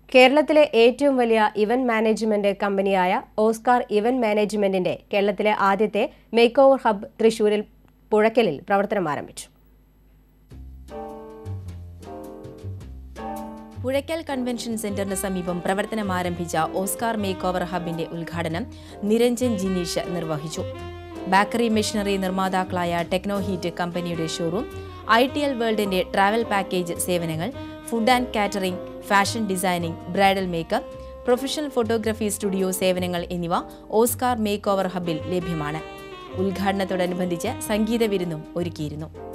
കേരളത്തിലെ ഏറ്റവും വലിയ ഇവന്റ് മാനേജ്മെന്റ് കമ്പനിയായ ഓസ്കാർ ഇവന്റ് മാനേജ്മെന്റിന്റെ കേരളത്തിലെ ആദ്യത്തെ മേക്ക് ഓവർ ഹബ് തൃശൂരിൽ പുഴയ്ക്കലിൽ പ്രവർത്തനം ആരംഭിച്ചു പുഴയ്ക്കൽ കൺവെൻഷൻ സെന്ററിന് സമീപം പ്രവർത്തനം ആരംഭിച്ച ഓസ്കാർ മേക്ക് ഓവർ ഹബിന്റെ ഉദ്ഘാടനം നിരഞ്ജൻ ജിനീഷ് നിർവഹിച്ചു ബേക്കറി മെഷീനറി നിർമ്മാതാക്കളായ ടെക്നോ ഹീറ്റ് കമ്പനിയുടെ ഷോറൂം ഐ ടി എൽ വേൾഡിന്റെ ട്രാവൽ പാക്കേജ് സേവനങ്ങൾ food and catering fashion designing bridal makeup professional photography studio സേവനങ്ങൾ എന്നിവ ഓസ്കാർ മേക്ക് ഓവർ ഹബിൽ ലഭ്യമാണ് ഉദ്ഘാടനത്തോടനുബന്ധിച്ച് സംഗീത വിരുന്നും ഒരുക്കിയിരുന്നു